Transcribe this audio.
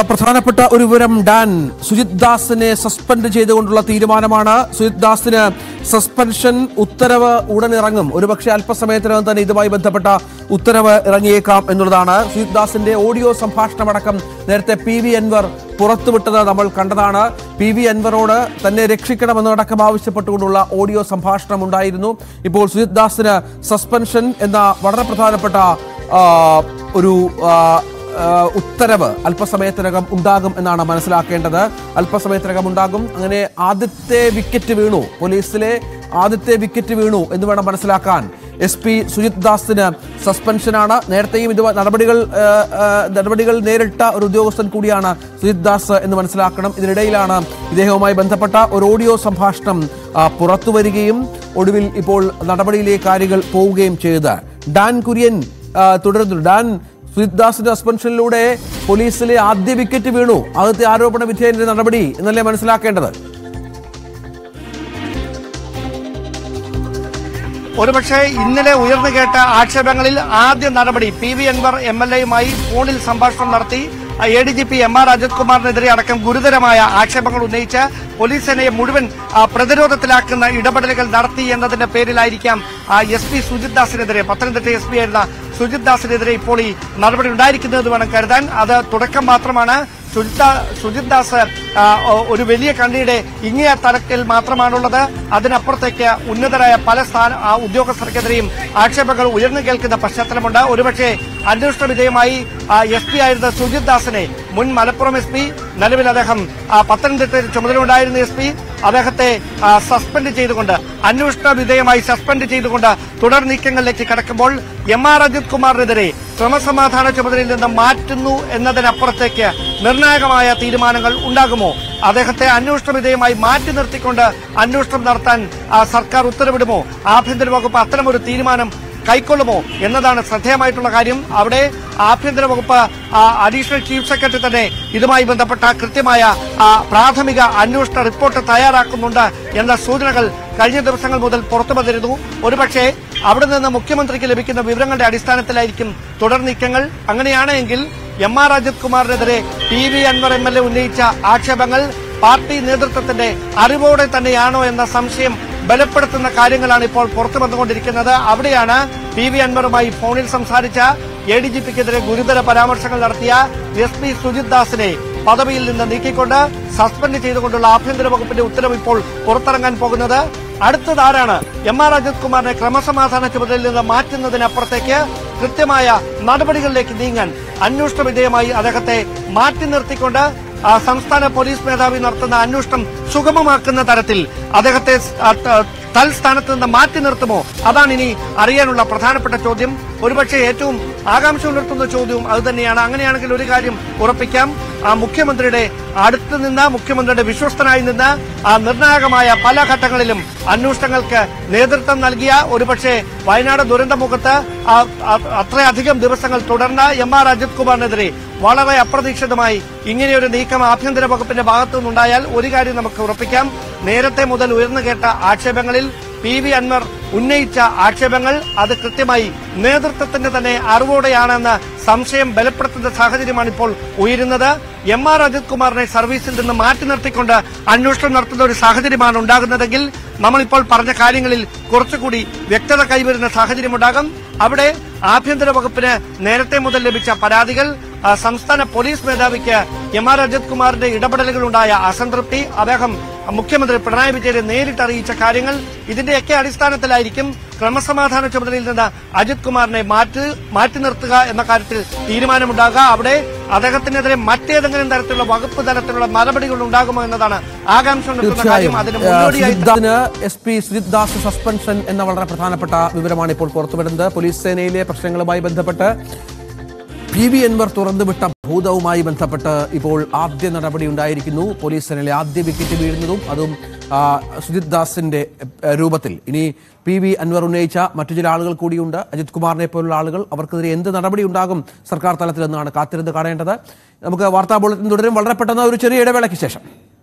പ്രധാനപ്പെട്ട ഒരു വിവരം ഡാൻ സുജിത് ദാസിനെ സസ്പെൻഡ് ചെയ്തുകൊണ്ടുള്ള തീരുമാനമാണ് സുജിത് ദാസിന് സസ്പെൻഷൻ ഉത്തരവ് ഉടൻ ഇറങ്ങും ഒരുപക്ഷെ അല്പസമയത്തിനകം തന്നെ ഇതുമായി ബന്ധപ്പെട്ട ഉത്തരവ് ഇറങ്ങിയേക്കാം എന്നുള്ളതാണ് സുജിത് ദാസിന്റെ ഓഡിയോ സംഭാഷണമടക്കം നേരത്തെ പി വി അൻവർ പുറത്തുവിട്ടത് നമ്മൾ കണ്ടതാണ് പി വി അൻവറോട് തന്നെ രക്ഷിക്കണമെന്നടക്കം ആവശ്യപ്പെട്ടുകൊണ്ടുള്ള ഓഡിയോ സംഭാഷണം ഉണ്ടായിരുന്നു ഇപ്പോൾ സുജിത് ദാസിന് സസ്പെൻഷൻ എന്ന വളരെ പ്രധാനപ്പെട്ട ആ, ഒരു ആ, ആ, ഉത്തരവ് അല്പസമയത്തിനകം ഉണ്ടാകും എന്നാണ് മനസ്സിലാക്കേണ്ടത് അല്പസമയത്തിനകം ഉണ്ടാകും അങ്ങനെ ആദ്യത്തെ വിക്കറ്റ് വീണു പോലീസിലെ ആദ്യത്തെ വിക്കറ്റ് വീണു എന്ന് വേണം മനസ്സിലാക്കാൻ എസ് പി സുജിത് ദാസിന് സസ്പെൻഷനാണ് നേരത്തെയും ഇത് നടപടികൾ ആ, ആ, നടപടികൾ നേരിട്ട ഒരു ഉദ്യോഗസ്ഥൻ കൂടിയാണ് സുജിത് ദാസ് എന്ന് മനസ്സിലാക്കണം ഇതിനിടയിലാണ് ഇദ്ദേഹവുമായി ബന്ധപ്പെട്ട ഒരു ഓഡിയോ സംഭാഷണം ആ, പുറത്തു വരികയും ഒടുവിൽ ഇപ്പോൾ നടപടിയിലേക്ക് കാര്യങ്ങൾ പോവുകയും ചെയ്തത് ഡാൻ കുര്യൻ ആ, തുടരുന്നു ഡാൻ സുജിത് ദാസിന്റെ സസ്പെൻഷനിലൂടെ പോലീസിലെ ആദ്യ വിക്കറ്റ് വീണു ആദ്യത്തെ ആരോപണ വിധേയന്റെ നടപടി എന്നല്ലേ മനസ്സിലാക്കേണ്ടത് ഒരുപക്ഷെ ഇന്നലെ ഉയർന്നു കേട്ട ആക്ഷേപങ്ങളിൽ ആദ്യ നടപടി P V Anvar M L എയുമായി ഫോണിൽ സംഭാഷണം നടത്തി A D G P M R Ajith കുമാറിനെതിരെ അടക്കം ഗുരുതരമായ ആക്ഷേപങ്ങൾ ഉന്നയിച്ച് പോലീസ് സേനയെ മുഴുവൻ ആ, പ്രതിരോധത്തിലാക്കുന്ന ഇടപെടലുകൾ നടത്തി എന്നതിന്റെ പേരിലായിരിക്കാം എസ് പി സുജിത് ദാസിനെതിരെ പത്തനംതിട്ട എസ് പി ആയിരുന്ന സുജിത് ദാസിനെതിരെ ഇപ്പോൾ ഈ നടപടി ഉണ്ടായിരിക്കുന്നത് വേണം കരുതാൻ അത് തുടക്കം മാത്രമാണ് സുജിത് ദാ- സുജിത് ദാസ് ആ, ഒ- ഒരു വലിയ കണ്ണിയുടെ ഇങ്ങേ തലത്തിൽ മാത്രമാണുള്ളത് അതിനപ്പുറത്തേക്ക് ഉന്നതരായ പല സ്ഥാന ആ, ഉദ്യോഗസ്ഥർക്കെതിരെയും ആക്ഷേപങ്ങൾ ഉയർന്നു കേൾക്കുന്ന പശ്ചാത്തലമുണ്ട് ഒരുപക്ഷെ അന്വേഷണ വിധേയമായി എസ് പി ആയിരുന്ന സുജിത് ദാസിനെ മുൻ മലപ്പുറം എസ് പി നിലവിൽ അദ്ദേഹം ആ, പത്തനംതിട്ടയിൽ ചുമതലയുണ്ടായിരുന്ന എസ് പി അദ്ദേഹത്തെ ആ, സസ്പെൻഡ് ചെയ്തുകൊണ്ട് അന്വേഷണ വിധേയമായി സസ്പെൻഡ് ചെയ്തുകൊണ്ട് തുടർ നീക്കങ്ങളിലേക്ക് കടക്കുമ്പോൾ എം ആർ അജിത് കുമാറിനെതിരെ ക്രമസമാധാന ചുമതലയിൽ നിന്ന് മാറ്റുന്നു എന്നതിനപ്പുറത്തേക്ക് നിർണായകമായ തീരുമാനങ്ങൾ ഉണ്ടാകുമോ അദ്ദേഹത്തെ അന്വേഷണ വിധേയമായി മാറ്റി നിർത്തിക്കൊണ്ട് അന്വേഷണം നടത്താൻ ആ, സർക്കാർ ഉത്തരവിടുമോ ആഭ്യന്തര വകുപ്പ് അത്തരമൊരു തീരുമാനം കൈക്കൊള്ളുമോ എന്നതാണ് ശ്രദ്ധേയമായിട്ടുള്ള കാര്യം അവിടെ ആഭ്യന്തര വകുപ്പ് ആ, അഡീഷണൽ ചീഫ് സെക്രട്ടറി തന്നെ ഇതുമായി ബന്ധപ്പെട്ട കൃത്യമായ ആ, പ്രാഥമിക അന്വേഷണ റിപ്പോർട്ട് തയ്യാറാക്കുന്നുണ്ട് എന്ന സൂചനകൾ കഴിഞ്ഞ ദിവസങ്ങൾ മുതൽ പുറത്തു വന്നിരുന്നു ഒരുപക്ഷെ അവിടെ നിന്ന് മുഖ്യമന്ത്രിക്ക് ലഭിക്കുന്ന വിവരങ്ങളുടെ അടിസ്ഥാനത്തിലായിരിക്കും തുടർ നീക്കങ്ങൾ അങ്ങനെയാണെങ്കിൽ എം ആർ അജിത് കുമാറിനെതിരെ P V Anvar M L A ഉന്നയിച്ച ആക്ഷേപങ്ങൾ പാർട്ടി നേതൃത്വത്തിന്റെ അറിവോടെ തന്നെയാണോ എന്ന സംശയം ബലപ്പെടുത്തുന്ന കാര്യങ്ങളാണ് ഇപ്പോൾ പുറത്തു വന്നുകൊണ്ടിരിക്കുന്നത് അവിടെയാണ് പി വി അൻവറുമായി ഫോണിൽ സംസാരിച്ച എ ഡി ജി പിക്കെതിരെ ഗുരുതര പരാമർശങ്ങൾ നടത്തിയ എസ് പി സുജിത് ദാസിനെ പദവിയിൽ നിന്ന് നീക്കിക്കൊണ്ട് സസ്പെൻഡ് ചെയ്തുകൊണ്ടുള്ള ആഭ്യന്തര വകുപ്പിന്റെ ഉത്തരവ് ഇപ്പോൾ പുറത്തിറങ്ങാൻ പോകുന്നത് അടുത്തത് ആരാണ് എം ആർ അജിത് കുമാറിനെ ക്രമസമാധാന ചുമതലയിൽ നിന്ന് മാറ്റുന്നതിനപ്പുറത്തേക്ക് കൃത്യമായ നടപടികളിലേക്ക് നീങ്ങാൻ അന്വേഷണ വിധേയമായി അദ്ദേഹത്തെ മാറ്റി നിർത്തിക്കൊണ്ട് ആ, സംസ്ഥാന പോലീസ് മേധാവി നടത്തുന്ന അന്വേഷണം സുഗമമാക്കുന്ന തരത്തിൽ അദ്ദേഹത്തെ സ്- ആ, ത- തൽസ്ഥാനത്ത് നിന്ന് മാറ്റി നിർത്തുമോ അതാണ് ഇനി അറിയാനുള്ള പ്രധാനപ്പെട്ട ചോദ്യം ഒരുപക്ഷെ ഏറ്റവും ആകാംക്ഷ ഉണർത്തുന്ന ചോദ്യവും അത് തന്നെയാണ് അങ്ങനെയാണെങ്കിൽ ഒരു കാര്യം ഉറപ്പിക്കാം ആ മുഖ്യമന്ത്രിയുടെ അടുത്ത് നിന്ന് മുഖ്യമന്ത്രിയുടെ വിശ്വസ്തനായി നിന്ന് ആ നിർണായകമായ പല ഘട്ടങ്ങളിലും അന്വേഷണങ്ങൾക്ക് നേതൃത്വം നൽകിയ ഒരുപക്ഷെ വയനാട് ദുരന്തമുഖത്ത് ആ- ആ- അത്രയധികം ദിവസങ്ങൾ തുടർന്ന എം ആർ അജിത് കുമാറിനെതിരെ വളരെ അപ്രതീക്ഷിതമായി ഇങ്ങനെയൊരു നീക്കം ആഭ്യന്തര വകുപ്പിന്റെ ഭാഗത്തു നിന്നുണ്ടായാൽ ഒരു കാര്യം നമുക്ക് ഉറപ്പിക്കാം നേരത്തെ മുതൽ ഉയർന്നു കേട്ട ആക്ഷേപങ്ങളിൽ പി വി അൻവർ ഉന്നയിച്ച ആക്ഷേപങ്ങൾ അത് കൃത്യമായി നേതൃത്വത്തിന്റെ തന്നെ അറിവോടെയാണെന്ന് സംശയം ബലപ്പെടുത്തുന്ന സാഹചര്യമാണ് ഇപ്പോൾ ഉയരുന്നത് എം ആർ അജിത് കുമാറിനെ സർവീസിൽ നിന്ന് മാറ്റി നിർത്തിക്കൊണ്ട് അന്വേഷണം നടത്തുന്ന ഒരു സാഹചര്യമാണ് ഉണ്ടാകുന്നതെങ്കിൽ നമ്മളിപ്പോൾ പറഞ്ഞ കാര്യങ്ങളിൽ കുറച്ചുകൂടി വ്യക്തത കൈവരുന്ന സാഹചര്യമുണ്ടാകും അവിടെ ആഭ്യന്തര വകുപ്പിന് നേരത്തെ മുതൽ ലഭിച്ച പരാതികൾ ആ, സംസ്ഥാന പോലീസ് മേധാവിക്ക് എം ആർ അജിത് കുമാറിന്റെ ഇടപെടലുകളുണ്ടായ അസംതൃപ്തി അദ്ദേഹം മുഖ്യമന്ത്രി പിണറായി വിജയനെ നേരിട്ട് അറിയിച്ച കാര്യങ്ങൾ ഇതിന്റെയൊക്കെ അടിസ്ഥാനത്തിലായിരിക്കും ക്രമസമാധാന ചുമതലയിൽ നിന്ന് അജിത് കുമാറിനെ മാറ്റി മാറ്റി നിർത്തുക എന്ന കാര്യത്തിൽ തീരുമാനമുണ്ടാകുക അവിടെ അദ്ദേഹത്തിനെതിരെ മറ്റേതെങ്കിലും തരത്തിലുള്ള വകുപ്പ് തലത്തിലുള്ള നടപടികൾ ഉണ്ടാകുമോ എന്നതാണ് ആകാംക്ഷ ഉണർത്തുന്ന കാര്യം തീർച്ചയായും അതിന് ആ, മുന്നോടിയായി സുജിത് ദാസിന് S P Sujith Das suspension എന്ന വളരെ പ്രധാനപ്പെട്ട വിവരമാണ് ഇപ്പോൾ പുറത്തുവരുന്നത് പോലീസ് സേനയിലെ പ്രശ്നങ്ങളുമായി ബന്ധപ്പെട്ട് പി വി അൻവർ തുറന്നുവിട്ട ഭൂതവുമായി ബന്ധപ്പെട്ട് ഇപ്പോൾ ആദ്യ നടപടി ഉണ്ടായിരിക്കുന്നു പോലീസ് സേനയിലെ ആദ്യ വിക്കറ്റ് വീഴുന്നതും അതും ആ, സുജിത് ദാസിന്റെ എ, രൂപത്തിൽ ഇനി പി വി അൻവർ ഉന്നയിച്ച മറ്റു ചില ആളുകൾ കൂടിയുണ്ട് അജിത് കുമാറിനെ പോലുള്ള ആളുകൾ അവർക്കെതിരെ എന്ത് നടപടി ഉണ്ടാകും സർക്കാർ തലത്തിൽ എന്നാണ് കാത്തിരുന്ന് കാണേണ്ടത് നമുക്ക് വാർത്താ ബുള്ളറ്റിൻ തുടരും വളരെ പെട്ടെന്ന് ഒരു ചെറിയ ഇടവേളയ്ക്ക് ശേഷം